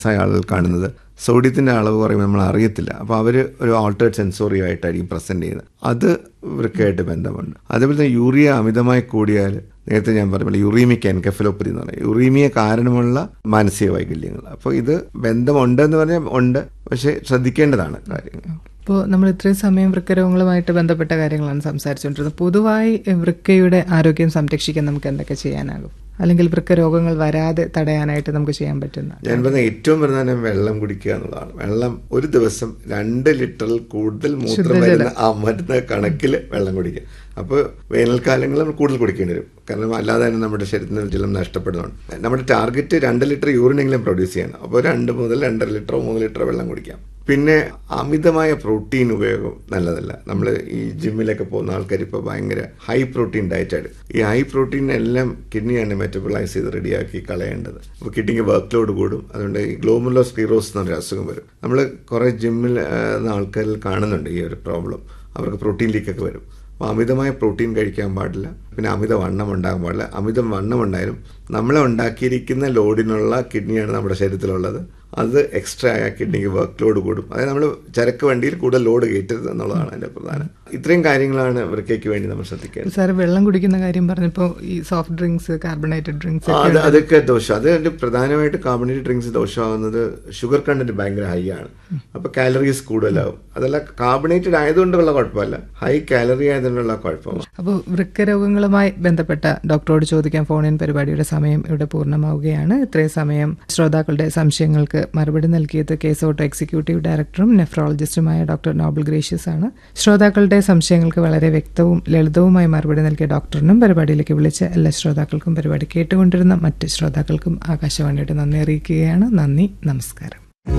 ആളുകൾ കാണുന്നത് സോഡിയത്തിൻ്റെ അളവ് കുറയുമ്പോൾ നമ്മൾ അറിയത്തില്ല അപ്പോൾ അവർ ഒരു ആൾട്ടേഡ് സെൻസോറി ആയിട്ടായിരിക്കും പ്രസൻറ്റ് ചെയ്യുന്നത് അത് വൃക്കയായിട്ട് ബന്ധമുണ്ട് അതേപോലെ തന്നെ യൂറിയ അമിതമായി കൂടിയാൽ നേരത്തെ ഞാൻ പറഞ്ഞ യുറീമിക് എൻകെഫലോപ്പതി എന്ന് പറയും യുറീമിയ കാരണമുള്ള മാനസിക വൈകല്യങ്ങൾ അപ്പോൾ ഇത് ബന്ധമുണ്ടെന്ന് പറഞ്ഞാൽ ഉണ്ട് പക്ഷേ ശ്രദ്ധിക്കേണ്ടതാണ് കാര്യങ്ങൾ ഇപ്പോൾ നമ്മൾ ഇത്രയും സമയം വൃക്കരോഗങ്ങളുമായിട്ട് ബന്ധപ്പെട്ട കാര്യങ്ങളാണ് സംസാരിച്ചുകൊണ്ടിരുന്നത് പൊതുവായി വൃക്കയുടെ ആരോഗ്യം സംരക്ഷിക്കാൻ നമുക്ക് എന്തൊക്കെ ചെയ്യാനാകും അല്ലെങ്കിൽ വൃക്കരോഗങ്ങൾ വരാതെ തടയാനായിട്ട് നമുക്ക് ചെയ്യാൻ പറ്റുന്ന ഞാൻ പറഞ്ഞ ഏറ്റവും പ്രധാനം വെള്ളം കുടിക്കുക എന്നുള്ളതാണ് വെള്ളം ഒരു ദിവസം രണ്ട് ലിറ്ററിൽ കൂടുതൽ മൂത്രം വരുന്ന ആ മരുന്ന് കണക്കിൽ വെള്ളം കുടിക്കുക അപ്പോൾ വേനൽക്കാലങ്ങളിൽ നമ്മൾ കൂടുതൽ കുടിക്കേണ്ടി വരും കാരണം അല്ലാതെ തന്നെ നമ്മുടെ ശരീരത്തിന് ജലം നഷ്ടപ്പെടുന്നുണ്ട് നമ്മുടെ ടാർഗറ്റ് രണ്ട് ലിറ്റർ യൂറിനെങ്കിലും പ്രൊഡ്യൂസ് ചെയ്യണം അപ്പോൾ രണ്ട് മുതൽ രണ്ടര ലിറ്ററോ മൂന്ന് ലിറ്ററോ വെള്ളം കുടിക്കാം പിന്നെ അമിതമായ പ്രോട്ടീൻ ഉപയോഗം നല്ലതല്ല നമ്മൾ ഈ ജിമ്മിലൊക്കെ പോകുന്ന ആൾക്കാർ ഇപ്പോൾ ഭയങ്കര ഹൈ പ്രോട്ടീൻ ഡയറ്റാണ് ഈ ഹൈ പ്രോട്ടീൻ എല്ലാം കിഡ്നിയാണ് മെറ്റബിളൈസ് ചെയ്ത് റെഡിയാക്കി കളയേണ്ടത് അപ്പോൾ കിഡ്നിക്ക് വർക്ക് ലോഡ് കൂടും അതുകൊണ്ട് ഈ ഗ്ലോമുലോ സ്പീറോസ് എന്നൊരു അസുഖം വരും നമ്മൾ കുറേ ജിമ്മിൽ ആൾക്കാരിൽ കാണുന്നുണ്ട് ഈ ഒരു പ്രോബ്ലം അവർക്ക് പ്രോട്ടീൻ ലീക്കൊക്കെ വരും അപ്പോൾ അമിതമായ പ്രോട്ടീൻ കഴിക്കാൻ പാടില്ല പിന്നെ അമിത വണ്ണം ഉണ്ടാകാൻ പാടില്ല അമിത വണ്ണം ഉണ്ടായാലും നമ്മളെ ഉണ്ടാക്കിയിരിക്കുന്ന ലോഡിനുള്ള കിഡ്നിയാണ് നമ്മുടെ ശരീരത്തിലുള്ളത് അത് എക്സ്ട്രാ ആയ കിഡ്നിക്ക് വർക്ക് ലോഡ് കൂടും അതായത് നമ്മൾ ചരക്ക് വണ്ടിയിൽ കൂടുതൽ ലോഡ് കയറ്റരുത് എന്നുള്ളതാണ് അതിൻ്റെ പ്രധാനം ഇത്രയും കാര്യങ്ങളാണ് വൃക്കയ്ക്ക് വേണ്ടി നമ്മൾ ശ്രദ്ധിക്കേണ്ടത് സാർ വെള്ളം കുടിക്കുന്ന കാര്യം പറഞ്ഞപ്പോൾ ഈ സോഫ്റ്റ് ഡ്രിങ്ക്സ് കാർബണേറ്റഡ് ഡ്രിങ്ക്സ് ആ, അത് അതൊക്കെ ദോഷം അത് അതിന്റെ പ്രധാനമായിട്ട് കാർബണേറ്റഡ് ഡ്രിങ്ക്സ് ദോഷമാകുന്നത് ഷുഗർ കണ്ടന്റ് ഭയങ്കര ഹൈ ആണ് അപ്പൊ കാലറീസ് കൂടുതലാവും അതല്ല കാർബണേറ്റഡ് ആയതുകൊണ്ടുള്ള കുഴപ്പമല്ല ഹൈ കാലറി ആയതുകൊണ്ടുള്ള കുഴപ്പമാണ് അപ്പോൾ വൃക്കരോഗങ്ങളുമായി ബന്ധപ്പെട്ട ഡോക്ടറോട് ചോദിക്കാൻ ഫോണിൻ പരിപാടിയുടെ സമയം ഇവിടെ പൂർണ്ണമാവുകയാണ് ഇത്രയും സമയം ശ്രോതാക്കളുടെ സംശയങ്ങൾക്ക് മറുപടി നൽകിയത് കേസ് ഓട്ടോ എക്സിക്യൂട്ടീവ് ഡയറക്ടറും നെഫ്രോളജിസ്റ്റുമായ ഡോക്ടർ നോബൽ ഗ്രേഷ്യസ് ആണ് ശ്രോതാക്കളുടെ സംശയങ്ങൾക്ക് വളരെ വ്യക്തവും ലളിതവുമായി മറുപടി നൽകിയ ഡോക്ടറിനും പരിപാടിയിലേക്ക് വിളിച്ച എല്ലാ ശ്രോതാക്കൾക്കും പരിപാടി കേട്ടുകൊണ്ടിരുന്ന മറ്റ് ശ്രോതാക്കൾക്കും ആകാശവാണിയുടെ നന്ദി അറിയിക്കുകയാണ് നന്ദി നമസ്കാരം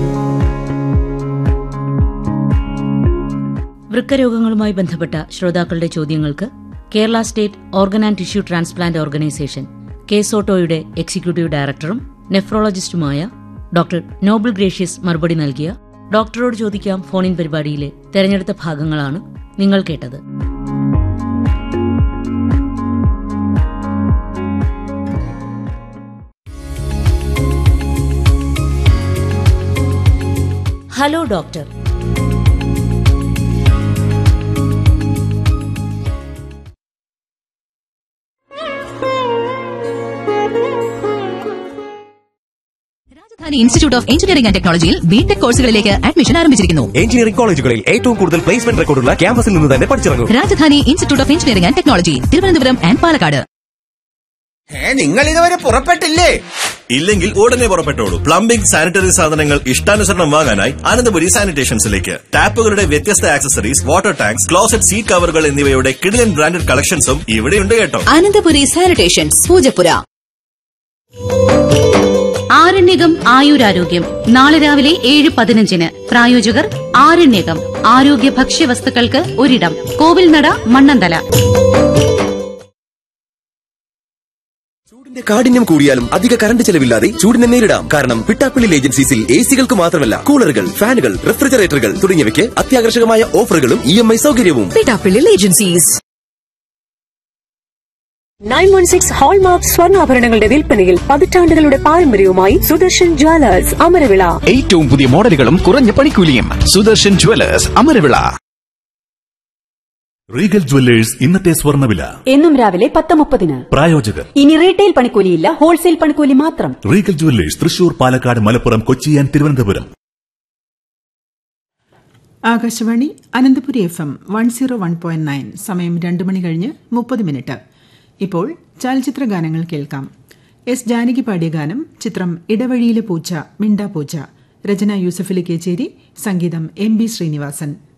വൃക്കരോഗങ്ങളുമായി ബന്ധപ്പെട്ട ശ്രോതാക്കളുടെ ചോദ്യങ്ങൾക്ക് Kerala state organ and tissue transplant organisation കേസോട്ടോയുടെ എക്സിക്യൂട്ടീവ് ഡയറക്ടറും നെഫ്രോളജിസ്റ്റുമായ ഡോക്ടർ നോബിൾ ഗ്രേഷ്യസ് മറുപടി നൽകിയ ഡോക്ടറോട് ചോദിക്കാം ഫോണിൻ പരിപാടിയിലെ തെരഞ്ഞെടുത്ത ഭാഗങ്ങളാണ് നിങ്ങൾ കേട്ടത് hello doctor Rajadhani institute of engineering and ടെക്നോളജിയിൽ ബിടെക് കോഴ്സുകളിലേക്ക് അഡ്മിഷൻ ആരംഭിച്ചിരിക്കുന്നു എഞ്ചിനീയറിംഗ് കോളേജുകളിൽ ഏറ്റവും കൂടുതൽ പ്ലേസ്മെന്റ് റെക്കോർഡുള്ള ക്യാമ്പസിൽ നിന്ന് തന്നെ പഠിച്ചിറങ്ങും Rajadhani institute of engineering and technology Thiruvananthapuram and Palakkad ഏ നിങ്ങൾ ഇതുവരെ പുറപ്പെട്ടില്ലേ ഇല്ലെങ്കിൽ ഉടനെ പുറപ്പെട്ടോളൂ പ്ലംബിംഗ് സാനിറ്ററി സാധനങ്ങൾ ഇഷ്ടാനുസരണം വാങ്ങാനായി അനന്തപുരി സാനിറ്റേഷൻസിലേക്ക് ടാപ്പുകളുടെ വ്യത്യസ്ത accessories water tanks closet seat കവറുകൾ എന്നിവയുടെ കിടിലൻ ബ്രാൻഡഡ് കളക്ഷൻസും ഇവിടെയുണ്ട് കേട്ടോ അനന്തപുരി സാനിറ്റേഷൻസ് പൂജപ്പുര ആരണ്യകം ആയുരാരോഗ്യം നാളെ രാവിലെ ഏഴ് പതിനഞ്ചിന് പ്രായോജകർ ആരണ്യകം ആരോഗ്യ ഭക്ഷ്യവസ്തുക്കൾക്ക് ഒരിടം കോവിൽനട മണ്ണന്തല ചൂടിന്റെ കാഠിന്യം കൂടിയാലും അധിക കറണ്ട് ചെലവില്ലാതെ ചൂടിനെ നേരിടാം കാരണം പിട്ടാപ്പിള്ളി ഏജൻസീസിൽ എ സികൾക്ക് മാത്രമല്ല കൂളറുകൾ ഫാനുകൾ റെഫ്രിജറേറ്ററുകൾ തുടങ്ങിയവയ്ക്ക് അത്യാകർഷകമായ ഓഫറുകളും ഇ എം ഐ സൗകര്യവും Pittappilly agencies nine one six hallmark സ്വർണ്ണാഭരണങ്ങളുടെ വിൽപ്പനയിൽ പതിറ്റാണ്ടുകളുടെ പാരമ്പര്യവുമായി സുദർശൻ ജ്വല്ലേഴ്സ് അമരവിള ഏറ്റവും പുതിയ മോഡലുകളും കുറഞ്ഞ പണിക്കൂലിയും Sudarshan jewellers Amaravila regal jewellers ഇന്നത്തെ സ്വർണ്ണവില എന്നും രാവിലെ പത്ത് മുപ്പതിന് പ്രായോജകർ ഇനി റീറ്റെയിൽ പണിക്കൂലിയില്ല ഹോൾസെയിൽ പണിക്കൂലി മാത്രം regal jewellers Thrissur Palakkad Malappuram Kochi and Thiruvananthapuram Akashvani Ananthapuri F M one zero one point nine സമയം രണ്ട് മണി കഴിഞ്ഞ് മുപ്പത് മിനിറ്റ് ഇപ്പോൾ ചലച്ചിത്ര ഗാനങ്ങൾ കേൾക്കാം എസ് ജാനകി പാടിയ ഗാനം ചിത്രം ഇടവഴിയിലെ പൂച്ച മിണ്ടാ പൂച്ച രചന യൂസഫലി കേച്ചേരി സംഗീതം എം ബി ശ്രീനിവാസൻ